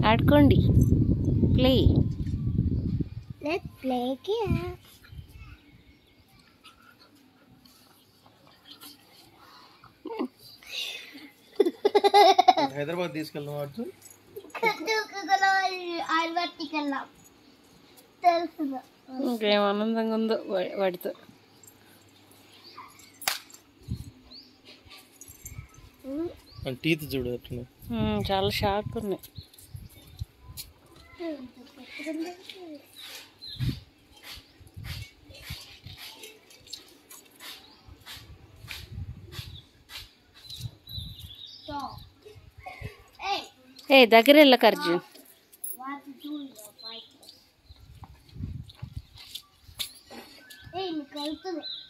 ఆడుకోండి play Let's play again. Hyderabad తీసుకెళ్దాం అర్జున్ ఆడబట్టికెళ్ళాం తెలుసు ఇంకేం ఆనందంగా ఉందో వా- వాడితో టీత్ చూడు అట్లా ఉమ్, చాలా షార్ప్ ఉన్నాయి Stop. Hey, ఏ దగ్గర వెళ్ళక Arjun what are you doing? Hey, నీకు వెళ్తుంది